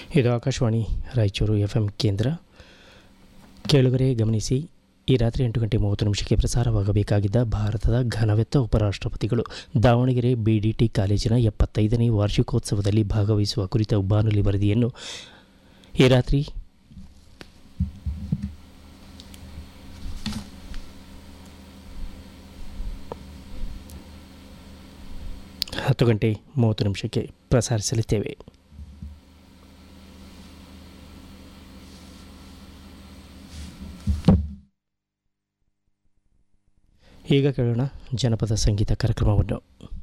ಇದು Akashvani Raichur F M ಕೇಂದ್ರ ಕೇಳುಗರೆ ಗಮನಿಸಿ ಈ ರಾತ್ರಿ ಎಂಟು ಗಂಟೆ ಮೂವತ್ತು ನಿಮಿಷಕ್ಕೆ ಪ್ರಸಾರವಾಗಬೇಕಾಗಿದ್ದ ಭಾರತದ ಘನವೆತ್ತ ಉಪರಾಷ್ಟ್ರಪತಿಗಳು ದಾವಣಗೆರೆ ಬಿಡಿಟಿ ಕಾಲೇಜಿನ ಎಪ್ಪತ್ತೈದನೇ ವಾರ್ಷಿಕೋತ್ಸವದಲ್ಲಿ ಭಾಗವಹಿಸುವ ಕುರಿತ ಬಾನುಲಿ ವರದಿಯನ್ನು ಈ ರಾತ್ರಿ ಹತ್ತು ಗಂಟೆ ಮೂವತ್ತು ನಿಮಿಷಕ್ಕೆ ಪ್ರಸಾರಿಸಲಿದ್ದೇವೆ ಈಗ ಕೇಳೋಣ ಜನಪದ ಸಂಗೀತ ಕಾರ್ಯಕ್ರಮವನ್ನು